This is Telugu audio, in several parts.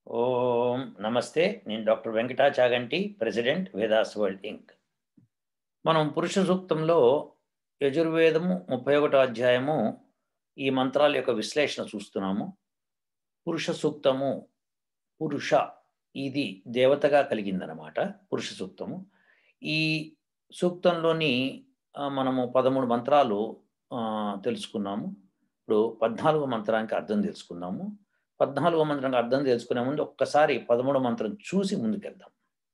ఓం నమస్తే నేను doctor Venkata Chaganti president Vedas world ఇంక్ మనం పురుష సూక్తంలో యజుర్వేదము ముప్పై ఒకటో అధ్యాయము ఈ మంత్రాల యొక్క విశ్లేషణ చూస్తున్నాము పురుష సూక్తము పురుష ఇది దేవతగా కలిగిందనమాట పురుష సూక్తము ఈ సూక్తంలోని ఆ, మనము పదమూడు మంత్రాలు ఆ, తెలుసుకున్నాము ఇప్పుడు పద్నాలుగో మంత్రానికి అర్థం తెలుసుకుందాము పద్నాలుగో మంత్రానికి అర్థం తెలుసుకునే ముందు ఒక్కసారి పదమూడో మంత్రం చూసి ముందుకెళ్దాం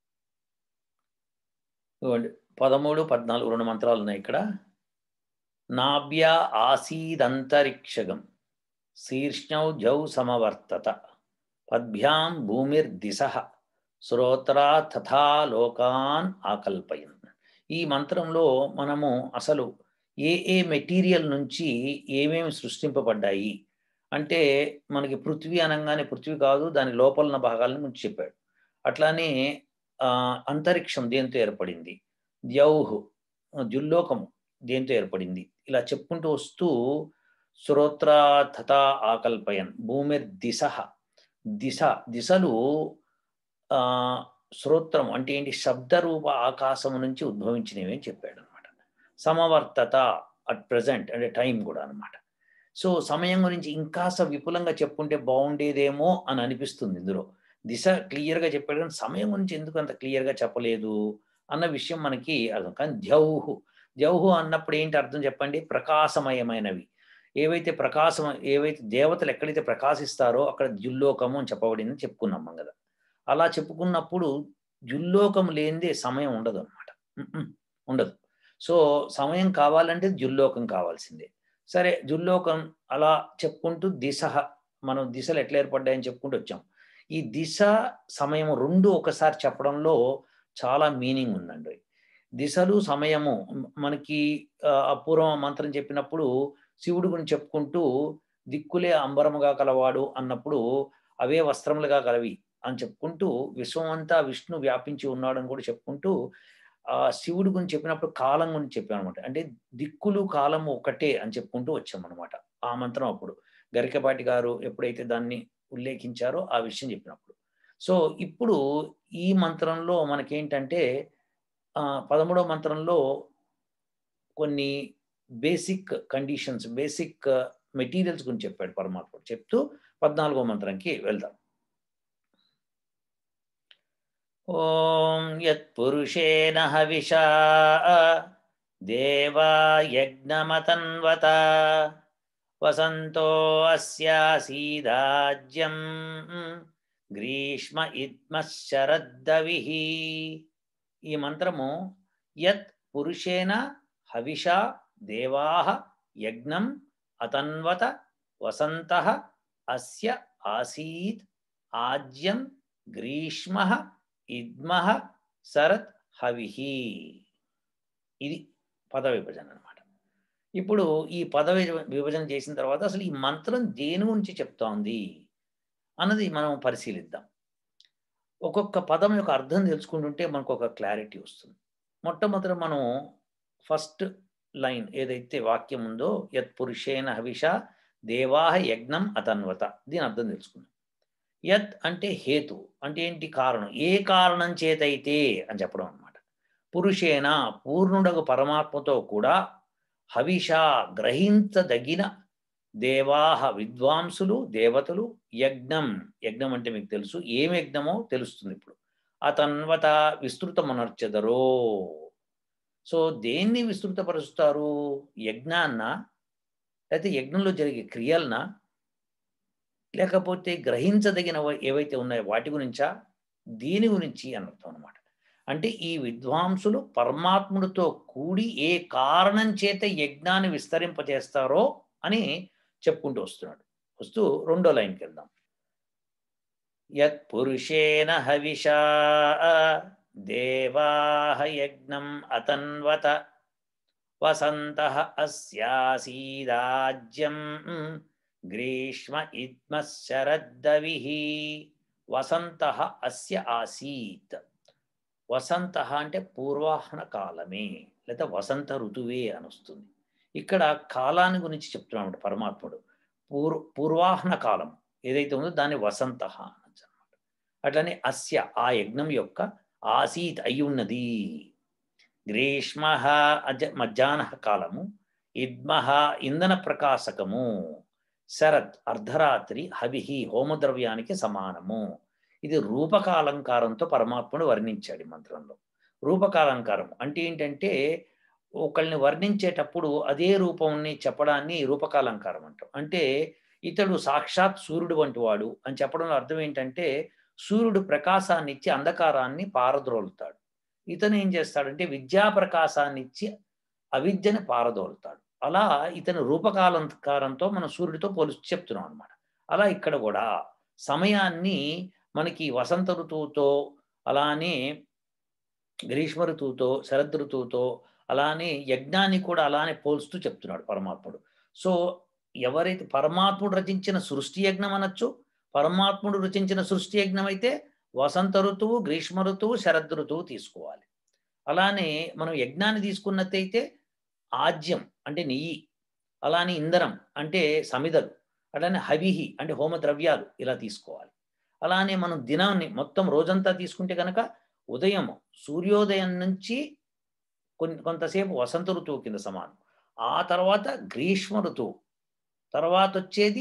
ఇదిగోండి పదమూడు పద్నాలుగు రెండు మంత్రాలు ఉన్నాయి ఇక్కడ నాభ్య ఆసీదంతరిక్షగం శీర్ష్ణౌ జౌ సమవర్తత పద్భ్యాం భూమిర్దిశ శ్రోత్రా తథా లోకాన్ ఆకల్పయన్ ఈ మంత్రంలో మనము అసలు ఏ ఏ మెటీరియల్ నుంచి ఏమేమి సృష్టింపబడ్డాయి అంటే మనకి పృథ్వీ అనగానే పృథ్వీ కాదు దాని లోపల ఉన్న భాగాలను ముందు చెప్పాడు అట్లానే ఆ, అంతరిక్షం దేంతో ఏర్పడింది ద్యౌహు జుల్లోకము దేంతో ఏర్పడింది ఇలా చెప్పుకుంటూ వస్తూ శ్రోత్ర తథా ఆకల్పయన్ భూమిర్ దిశ దిశ దిశలు ఆ శ్రోత్రం అంటే ఏంటి శబ్దరూప ఆకాశం నుంచి ఉద్భవించినవి అని చెప్పాడు అనమాట సమవర్తత అట్ ప్రజెంట్ అంటే టైం కూడా అన్నమాట సో సమయం గురించి ఇంకాస్త విపులంగా చెప్పుంటే బాగుండేదేమో అని అనిపిస్తుంది ఇందులో దిశ క్లియర్గా చెప్పాడు కానీ సమయం గురించి ఎందుకు అంత క్లియర్గా చెప్పలేదు అన్న విషయం మనకి అర్థం కానీ ద్యౌహు ద్యౌహు అన్నప్పుడు ఏంటి అర్థం చెప్పండి ప్రకాశమయమైనవి ఏవైతే ప్రకాశం ఏవైతే దేవతలు ఎక్కడైతే ప్రకాశిస్తారో అక్కడ జుల్లోకము అని చెప్పబడిందని చెప్పుకున్నాం మనం కదా అలా చెప్పుకున్నప్పుడు జుల్లోకం లేనిదే సమయం ఉండదు అనమాట ఉండదు సో సమయం కావాలంటే జుల్లోకం కావాల్సిందే సరే జుల్లోకం అలా చెప్పుకుంటూ దిశ మనం దిశలు ఎట్లా ఏర్పడ్డాయని చెప్పుకుంటూ వచ్చాం ఈ దిశ సమయం రెండు ఒకసారి చెప్పడంలో చాలా మీనింగ్ ఉందండి దిశలు సమయము మనకి ఆ, అపూర్వ మంత్రం చెప్పినప్పుడు శివుడు గురించి చెప్పుకుంటూ దిక్కులే అంబరముగా కలవాడు అన్నప్పుడు అవే వస్త్రములుగా కలవి అని చెప్పుకుంటూ విశ్వమంతా విష్ణు వ్యాపించి ఉన్నాడు అని కూడా చెప్పుకుంటూ ఆ శివుడి గురించి చెప్పినప్పుడు కాలం గురించి చెప్పాను అనమాట అంటే దిక్కులు కాలము ఒకటే అని చెప్పుకుంటూ వచ్చామన్నమాట ఆ మంత్రం అప్పుడు గరికపాటి గారు ఎప్పుడైతే దాన్ని ఉల్లేఖించారో ఆ విషయం చెప్పినప్పుడు సో ఇప్పుడు ఈ మంత్రంలో మనకేంటంటే ఆ, పదమూడవ మంత్రంలో కొన్ని బేసిక్ కండిషన్స్ బేసిక్ మెటీరియల్స్ గురించి చెప్పాడు పరమాత్ముడు చెప్తూ పద్నాలుగో మంత్రంకి వెళ్దాం ఓం యత్పురుషేణ హవిషా దేవా యజ్ఞమతన్వత వసంతో అస్యాసీదాజ్యం గ్రీష్మ ఇద్మశరద్దవిః ఈ మంత్రము యత్ పురుషేణ హవిషా దేవాః యజ్ఞం అతన్వత వసంతః అస్య ఆసీత్ ఆజ్యం గ్రీష్మ ఇద్మః శరత్ హవిహి ఇది పద విభజన అనమాట ఇప్పుడు ఈ పద విభ- విభజన చేసిన తర్వాత అసలు ఈ మంత్రం దేని గురించి చెప్తోంది అన్నది మనం పరిశీలిద్దాం ఒక్కొక్క పదం యొక్క అర్థం తెలుసుకుంటుంటే మనకు ఒక క్లారిటీ వస్తుంది మొట్టమొదట మనం ఫస్ట్ లైన్ ఏదైతే వాక్యం ఉందో యత్ పురుషేణ హవిష దేవాహ యజ్ఞం అతన్వత దీని అర్థం తెలుసుకుందాం యత్ అంటే హేతు అంటే ఏంటి కారణం ఏ కారణం చేతైతే అని చెప్పడం అనమాట పురుషేణ పూర్ణుడగు పరమాత్మతో కూడా హవిష గ్రహించదగిన దేవాహ విద్వాంసులు దేవతలు యజ్ఞం యజ్ఞం అంటే మీకు తెలుసు ఏం యజ్ఞమో తెలుస్తుంది ఇప్పుడు అతన్వత విస్తృతమనర్చెదరో సో దేన్ని విస్తృతపరుస్తారు యజ్ఞాన్న లేకపోతే యజ్ఞంలో జరిగే క్రియలనా లేకపోతే గ్రహించదగిన ఏవైతే ఉన్నాయో వాటి గురించా దీని గురించి అని అర్థం అనమాట అంటే ఈ విద్వాంసులు పరమాత్ముడితో కూడి ఏ కారణం చేత యజ్ఞాన్ని విస్తరింపజేస్తారో అని చెప్పుకుంటూ వస్తున్నాడు వస్తూ రెండో లైన్కి వెళ్దాం యత్ పురుషేణ హవిషా దేవాహ యజ్ఞం అతన్వత వసంత అస్యాసీదాజ్యం గ్రీష్మ ఇద్మ శరద్దవి వసంత అస్య ఆసీత్ వసంత అంటే పూర్వాహ్న కాలమే లేదా వసంత ఋతువే అని వస్తుంది ఇక్కడ కాలాన్ని గురించి చెప్తున్నాడు పరమాత్ముడు పూర్ పూర్వాహ్న కాలం ఏదైతే ఉందో దాన్ని వసంత అనొచ్చు అనమాట అట్లనే అస్య ఆ యజ్ఞం యొక్క ఆసీత్ అయి ఉన్నది గ్రీష్మ అజ మధ్యాహ్న కాలము ఇద్మ ఇంధన ప్రకాశకము శరత్ అర్ధరాత్రి హవిహి హోమద్రవ్యానికి సమానము ఇది రూపకాలంకారంతో పరమాత్ముడు వర్ణించాడు ఈ మంత్రంలో రూపకాలంకారం అంటే ఏంటంటే ఒకళ్ళని వర్ణించేటప్పుడు అదే రూపంని చెప్పడాన్ని రూపకాలంకారం అంటాం అంటే ఇతడు సాక్షాత్ సూర్యుడు వంటి వాడు అని చెప్పడంలో అర్థం ఏంటంటే సూర్యుడు ప్రకాశాన్ని ఇచ్చి అంధకారాన్ని పారద్రోలుతాడు ఇతను ఏం చేస్తాడంటే విద్యా ప్రకాశాన్ని ఇచ్చి అవిద్యని పారదోలుతాడు అలా ఇతను రూపకాలంకారంతో మనం సూర్యుడితో పోలిసి చెప్తున్నాం అనమాట అలా ఇక్కడ కూడా సమయాన్ని మనకి వసంత ఋతువుతో అలానే గ్రీష్మ ఋతువుతో శరద్ ఋతువుతో అలానే యజ్ఞాన్ని కూడా అలానే పోల్స్తూ చెప్తున్నాడు పరమాత్ముడు సో ఎవరైతే పరమాత్ముడు రచించిన సృష్టి యజ్ఞం అనొచ్చు పరమాత్ముడు రచించిన సృష్టి యజ్ఞం అయితే వసంత ఋతువు గ్రీష్మ ఋతువు శరద్ ఋతువు తీసుకోవాలి అలానే మనం యజ్ఞాన్ని తీసుకున్నట్టయితే ఆజ్యం అంటే నెయ్యి అలానే ఇంధనం అంటే సమిదలు అలానే హవిహి అంటే హోమ ద్రవ్యాలు ఇలా తీసుకోవాలి అలానే మనం దినాన్ని మొత్తం రోజంతా తీసుకుంటే కనుక ఉదయం సూర్యోదయం నుంచి కొన్ని కొంతసేపు వసంత ఋతువు కింద సమానం ఆ తర్వాత గ్రీష్మ ఋతువు తర్వాత వచ్చేది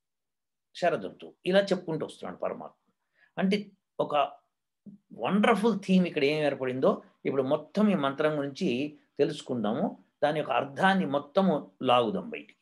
శరద్ ఋతువు ఇలా చెప్పుకుంటూ వస్తున్నాడు పరమాత్మ అంటే ఒక వండర్ఫుల్ థీమ్ ఇక్కడ ఏం ఏర్పడిందో ఇప్పుడు మొత్తం ఈ మంత్రం గురించి తెలుసుకుందాము దాని యొక్క అర్థాన్ని మొత్తము లాగుదాం బయటికి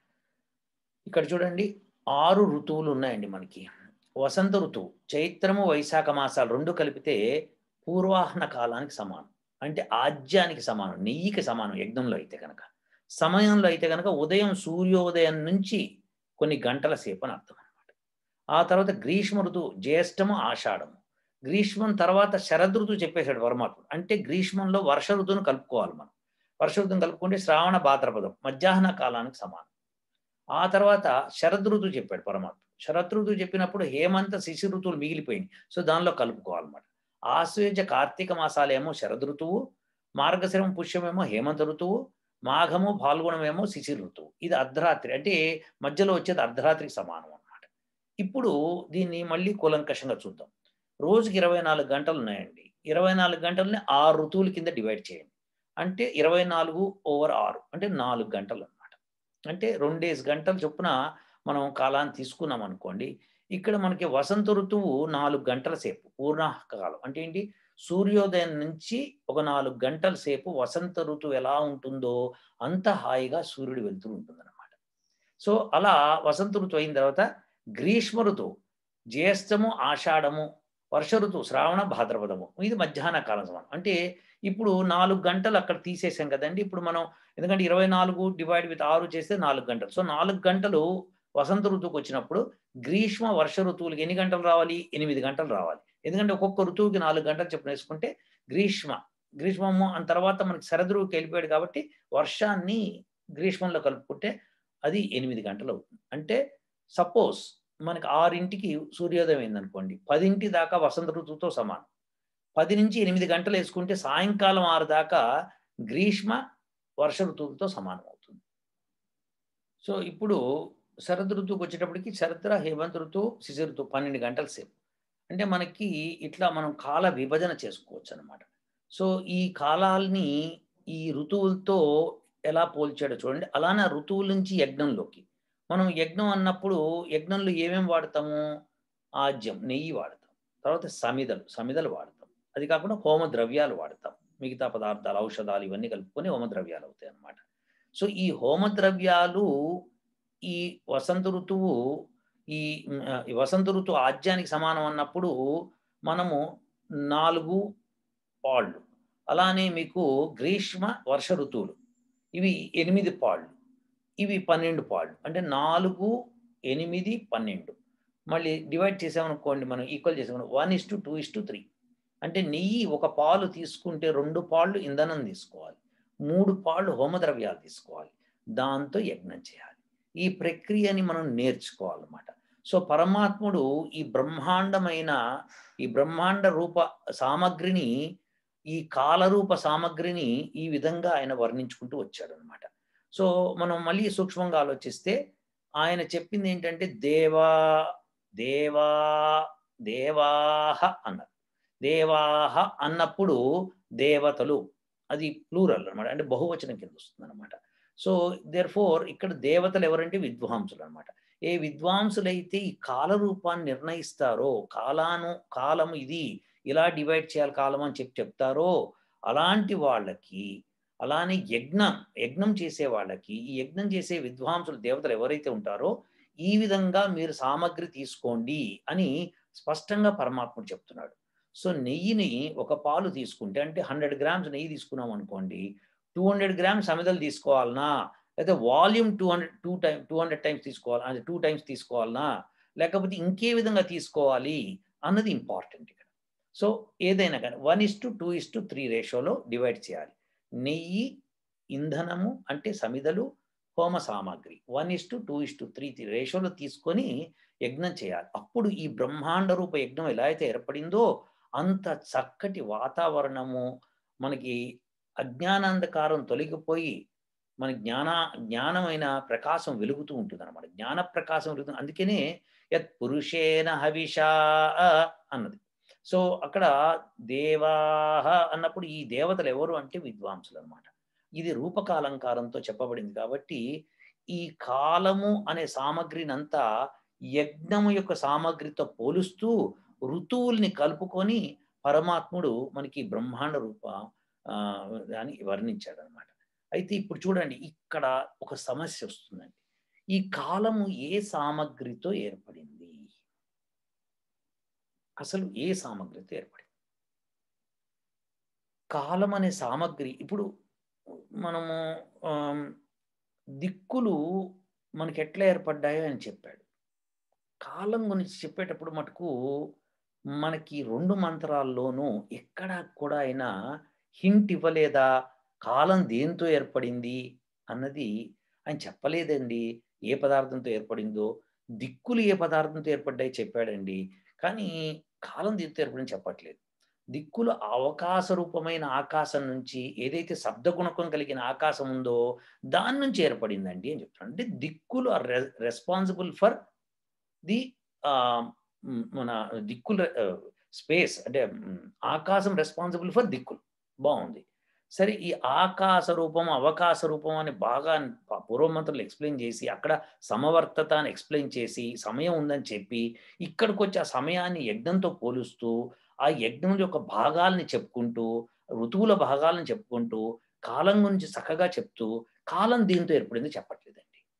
ఇక్కడ చూడండి ఆరు ఋతువులు ఉన్నాయండి మనకి వసంత ఋతువు చైత్రము వైశాఖ మాసాలు రెండు కలిపితే పూర్వాహన కాలానికి సమానం అంటే ఆజ్యానికి సమానం నెయ్యికి సమానం యజ్ఞంలో అయితే కనుక సమయంలో అయితే కనుక ఉదయం సూర్యోదయం నుంచి కొన్ని గంటల సేపు అని అర్థం అనమాట ఆ తర్వాత గ్రీష్మ ఋతువు జ్యేష్టము ఆషాఢము గ్రీష్మం తర్వాత శరద్ ఋతువు చెప్పేశాడు పరమాత్మ అంటే గ్రీష్మంలో వర్ష ఋతువును కలుపుకోవాలి మనం వర్ష ఋతువును కలుపుకుంటే శ్రావణ భాద్రపదం మధ్యాహ్న కాలానికి సమానం ఆ తర్వాత శరద్ ఋతువు చెప్పాడు పరమాత్మ శరద్ ఋతువు చెప్పినప్పుడు హేమంత శిశు ఋతువులు మిగిలిపోయింది సో దానిలో కలుపుకోవాలన్నమాట ఆశ్వేజ కార్తీక మాసాలేమో శరద్ ఋతువు మార్గశిరం పుష్యమేమో హేమంత ఋతువు మాఘము పాల్గొనమేమో శిశిర ఋతువు ఇది అర్ధరాత్రి అంటే మధ్యలో వచ్చేది అర్ధరాత్రికి సమానం అన్నమాట ఇప్పుడు దీన్ని మళ్ళీ కూలంకషంగా చూద్దాం రోజుకి ఇరవై నాలుగు గంటలు ఉన్నాయండి ఇరవై నాలుగు గంటలని ఆరు ఋతువుల కింద డివైడ్ చేయండి అంటే ఇరవై నాలుగు ఓవర్ ఆరు అంటే నాలుగు గంటలు అనమాట అంటే రెండేసి గంటలు చొప్పున మనం కాలాన్ని తీసుకున్నాం అనుకోండి ఇక్కడ మనకి వసంత ఋతువు నాలుగు గంటల సేపు పూర్ణాహ కాలం అంటే ఏంటి సూర్యోదయం నుంచి ఒక నాలుగు గంటల సేపు వసంత ఋతువు ఎలా ఉంటుందో అంత హాయిగా సూర్యుడు వెళ్తూ ఉంటుందన్నమాట సో అలా వసంత ఋతువు అయిన తర్వాత గ్రీష్మ ఋతువు జ్యేష్టము ఆషాఢము వర్ష ఋతువు శ్రావణ భాద్రపదము ఇది మధ్యాహ్న కాలం సమానం అంటే ఇప్పుడు నాలుగు గంటలు అక్కడ తీసేసాం కదండి ఇప్పుడు మనం ఎందుకంటే ఇరవై నాలుగు డివైడ్ విత్ ఆరు చేస్తే నాలుగు గంటలు సో నాలుగు గంటలు వసంత ఋతువుకి వచ్చినప్పుడు గ్రీష్మ వర్ష ఋతువులకి ఎన్ని గంటలు రావాలి ఎనిమిది గంటలు రావాలి ఎందుకంటే ఒక్కొక్క ఋతువుకి నాలుగు గంటలు చెప్పిన వేసుకుంటే గ్రీష్మ గ్రీష్మము అని తర్వాత మనకి శరదృవుకి వెళ్ళిపోయాడు కాబట్టి వర్షాన్ని గ్రీష్మంలో కలుపుకుంటే అది ఎనిమిది గంటలు అవుతుంది అంటే సపోజ్ మనకి ఆరింటికి సూర్యోదయం అయిందనుకోండి పదింటి దాకా వసంత ఋతువుతో సమానం పది నుంచి ఎనిమిది గంటలు వేసుకుంటే సాయంకాలం ఆరు దాకా గ్రీష్మ వర్ష ఋతువులతో సమానం అవుతుంది సో ఇప్పుడు శరద్ ఋతువుకి వచ్చేటప్పటికి శరద్ర హేమంత్ ఋతువు శిశి ఋతువు పన్నెండు గంటల సేపు అంటే మనకి ఇట్లా మనం కాల విభజన చేసుకోవచ్చు అనమాట సో ఈ కాలాల్ని ఈ ఋతువులతో ఎలా పోల్చాడో చూడండి అలానే ఋతువుల నుంచి యజ్ఞంలోకి మనం యజ్ఞం అన్నప్పుడు యజ్ఞంలో ఏమేమి వాడతాము ఆజ్యం నెయ్యి వాడతాం తర్వాత సమిదలు సమిదలు వాడతాం అది కాకుండా హోమ ద్రవ్యాలు వాడతాం మిగతా పదార్థాలు ఔషధాలు ఇవన్నీ కలుపుకొని హోమ ద్రవ్యాలు అవుతాయి అన్నమాట సో ఈ హోమ ద్రవ్యాలు ఈ వసంత ఋతువు ఈ వసంత ఋతువు ఆజ్యానికి సమానం అన్నప్పుడు మనము నాలుగు పాళ్ళు అలానే మీకు గ్రీష్మ వర్ష ఋతువులు ఇవి ఎనిమిది పాళ్ళు ఇవి పన్నెండు పాళ్ళు అంటే నాలుగు ఎనిమిది పన్నెండు మళ్ళీ డివైడ్ చేసామనుకోండి మనం ఈక్వల్ చేసామను one is to two is to three అంటే నెయ్యి ఒక పాలు తీసుకుంటే రెండు పాళ్ళు ఇంధనం తీసుకోవాలి మూడు పాళ్ళు హోమద్రవ్యాలు తీసుకోవాలి దాంతో యజ్ఞం చేయాలి ఈ ప్రక్రియని మనం నేర్చుకోవాలన్నమాట సో పరమాత్ముడు ఈ బ్రహ్మాండమైన ఈ బ్రహ్మాండ రూప సామగ్రిని ఈ కాలరూప సామగ్రిని ఈ విధంగా ఆయన వర్ణించుకుంటూ వచ్చాడు అనమాట సో మనం మళ్ళీ సూక్ష్మంగా ఆలోచిస్తే ఆయన చెప్పింది ఏంటంటే దేవా దేవా దేవాహ అన్నారు దేవాహ అన్నప్పుడు దేవతలు అది ప్లూరల్ అనమాట అంటే బహువచనం కింద వస్తుంది అనమాట సో దేర్ ఫోర్ ఇక్కడ దేవతలు ఎవరంటే విద్వాంసులు అనమాట ఏ విద్వాంసులైతే ఈ కాల రూపాన్ని నిర్ణయిస్తారో కాలాను కాలం ఇది ఇలా డివైడ్ చేయాలి కాలం అని చెప్పి చెప్తారో అలాంటి వాళ్ళకి అలానే యజ్ఞం యజ్ఞం చేసే వాళ్ళకి ఈ యజ్ఞం చేసే విద్వాంసులు దేవతలు ఎవరైతే ఉంటారో ఈ విధంగా మీరు సామగ్రి తీసుకోండి అని స్పష్టంగా పరమాత్ముడు చెప్తున్నాడు సో నెయ్యిని ఒక పాలు తీసుకుంటే అంటే హండ్రెడ్ గ్రామ్స్ నెయ్యి తీసుకున్నాం అనుకోండి టూ హండ్రెడ్ గ్రామ్స్ సమిదలు తీసుకోవాలనా లేకపోతే volume two hundred two time two hundred times తీసుకోవాలి అంటే టూ టైమ్స్ తీసుకోవాలనా లేకపోతే ఇంకే విధంగా తీసుకోవాలి అన్నది ఇంపార్టెంట్ ఇక్కడ సో ఏదైనా కానీ one is to two is to three రేషియోలో డివైడ్ చేయాలి నెయ్యి ఇంధనము అంటే సమిదలు హోమ సామాగ్రి one is to two is to three రేషియోలో తీసుకొని యజ్ఞం చేయాలి అప్పుడు ఈ బ్రహ్మాండ రూప యజ్ఞం ఎలా అయితే ఏర్పడిందో అంత చక్కటి వాతావరణము మనకి అజ్ఞానాంధకారం తొలగిపోయి మన జ్ఞాన జ్ఞానమైన ప్రకాశం వెలుగుతూ ఉంటుంది అనమాట జ్ఞాన ప్రకాశం వెలుగుతుంది అందుకనే యత్ పురుషేన హవిషా అన్నది సో అక్కడ దేవాహ అన్నప్పుడు ఈ దేవతలు ఎవరు అంటే విద్వాంసులు అనమాట ఇది రూపకాలంకారంతో చెప్పబడింది కాబట్టి ఈ కాలము అనే సామగ్రినంతా యజ్ఞము యొక్క సామగ్రితో పోలుస్తూ ఋతువుల్ని కలుపుకొని పరమాత్ముడు మనకి బ్రహ్మాండ రూప దాన్ని వర్ణించాడు అనమాట అయితే ఇప్పుడు చూడండి ఇక్కడ ఒక సమస్య వస్తుందండి ఈ కాలము ఏ సామగ్రితో ఏర్పడింది అసలు ఏ సామగ్రితో ఏర్పడింది కాలం అనే సామగ్రి ఇప్పుడు మనము దిక్కులు మనకి ఎట్లా ఏర్పడ్డాయో అని చెప్పాడు కాలం గురించి చెప్పేటప్పుడు మటుకు మనకి రెండు మంత్రాల్లోనూ ఎక్కడా కూడా అయినా హింట్ ఇవ్వలేదా కాలం దేంతో ఏర్పడింది అన్నది ఆయన చెప్పలేదండి ఏ పదార్థంతో ఏర్పడిందో దిక్కులు ఏ పదార్థంతో ఏర్పడ్డాయి చెప్పాడండి కానీ కాలం దేంతో ఏర్పడింది చెప్పట్లేదు దిక్కులు అవకాశ రూపమైన ఆకాశం నుంచి ఏదైతే శబ్దగుణకం కలిగిన ఆకాశం ఉందో దాని నుంచి ఏర్పడిందండి అని చెప్తున్నాను అంటే దిక్కులు ఆర్ రెస్పాన్సిబుల్ ఫర్ ది మన దిక్కుల స్పేస్ అంటే ఆకాశం రెస్పాన్సిబుల్ ఫర్ దిక్కులు బాగుంది సరే ఈ ఆకాశ రూపం అవకాశ రూపం అని బాగా పూర్వమంత్రులు ఎక్స్ప్లెయిన్ చేసి అక్కడ సమవర్తత అని ఎక్స్ప్లెయిన్ చేసి సమయం ఉందని చెప్పి ఇక్కడికి వచ్చి ఆ సమయాన్ని యజ్ఞంతో పోలుస్తూ ఆ యజ్ఞం యొక్క భాగాల్ని చెప్పుకుంటూ ఋతువుల భాగాలను చెప్పుకుంటూ కాలం గురించి చక్కగా చెప్తూ కాలం దీంతో ఏర్పడింది చెప్పట్లేదండి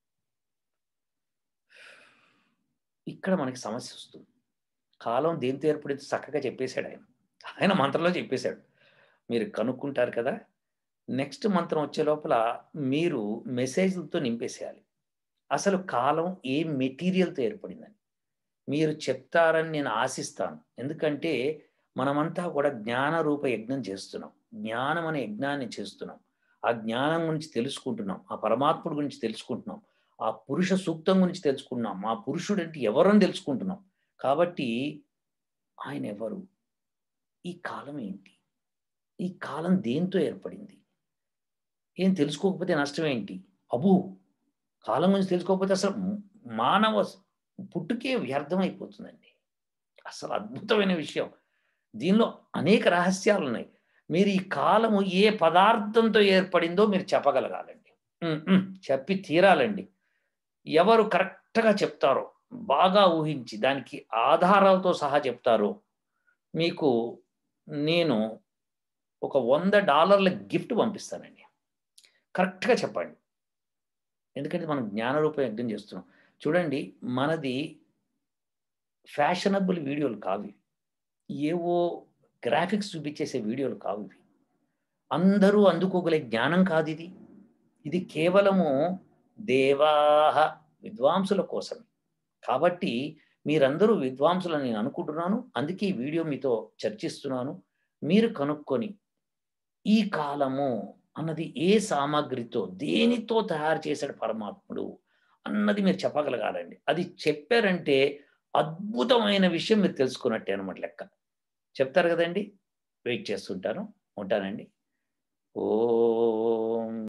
ఇక్కడ మనకి సమస్య వస్తుంది కాలం దేంతో ఏర్పడింది చక్కగా చెప్పేశాడు ఆయన ఆయన మంత్రంలో చెప్పేశాడు మీరు కనుక్కుంటారు కదా నెక్స్ట్ మంత్రం వచ్చే లోపల మీరు మెసేజ్లతో నింపేసేయాలి అసలు కాలం ఏ మెటీరియల్తో ఏర్పడిందని మీరు చెప్తారని నేను ఆశిస్తాను ఎందుకంటే మనమంతా కూడా జ్ఞాన రూప యజ్ఞం చేస్తున్నాం జ్ఞానం అనే యజ్ఞాన్ని చేస్తున్నాం ఆ జ్ఞానం గురించి తెలుసుకుంటున్నాం ఆ పరమాత్ముడి గురించి తెలుసుకుంటున్నాం ఆ పురుష సూక్తం గురించి తెలుసుకుంటున్నాం ఆ పురుషుడు అంటే ఎవరని తెలుసుకుంటున్నాం కాబట్టి ఆయన ఎవరు ఈ కాలం ఏంటి ఈ కాలం దేంతో ఏర్పడింది ఏం తెలుసుకోకపోతే నష్టం ఏంటి అబు కాలం గురించి తెలుసుకోకపోతే అసలు మానవ పుట్టుకే వ్యర్థమైపోతుందండి అసలు అద్భుతమైన విషయం దీనిలో అనేక రహస్యాలు ఉన్నాయి మీరు ఈ కాలము ఏ పదార్థంతో ఏర్పడిందో మీరు చెప్పగలగాలండి చెప్పి తీరాలండి ఎవరు కరెక్ట్గా చెప్తారో బాగా ఊహించి దానికి ఆధారాలతో సహా చెప్తారో మీకు నేను ఒక వంద డాలర్ల గిఫ్ట్ పంపిస్తానండి కరెక్ట్గా చెప్పండి ఎందుకంటే మనం జ్ఞానరూప యజ్ఞం చేస్తున్నాం చూడండి మనది ఫ్యాషనబుల్ వీడియోలు కావు ఏవో గ్రాఫిక్స్ చూపించేసే వీడియోలు కావు ఇవి అందరూ అందుకోగలే జ్ఞానం కాదు ఇది ఇది కేవలము దేవాహ విద్వాంసుల కోసమే కాబట్టి మీరందరూ విద్వాంసులని నేను అనుకుంటున్నాను అందుకే ఈ వీడియో మీతో చర్చిస్తున్నాను మీరు కనుక్కొని ఈ కాలము అన్నది ఏ సామాగ్రితో దేనితో తయారు చేశాడు పరమాత్ముడు అన్నది మీరు చెప్పగలగాలండి అది చెప్పారంటే అద్భుతమైన విషయం మీరు తెలుసుకున్నట్టే అనమాట లెక్క చెప్తారు కదండి వెయిట్ చేస్తుంటాను ఉంటానండి ఓ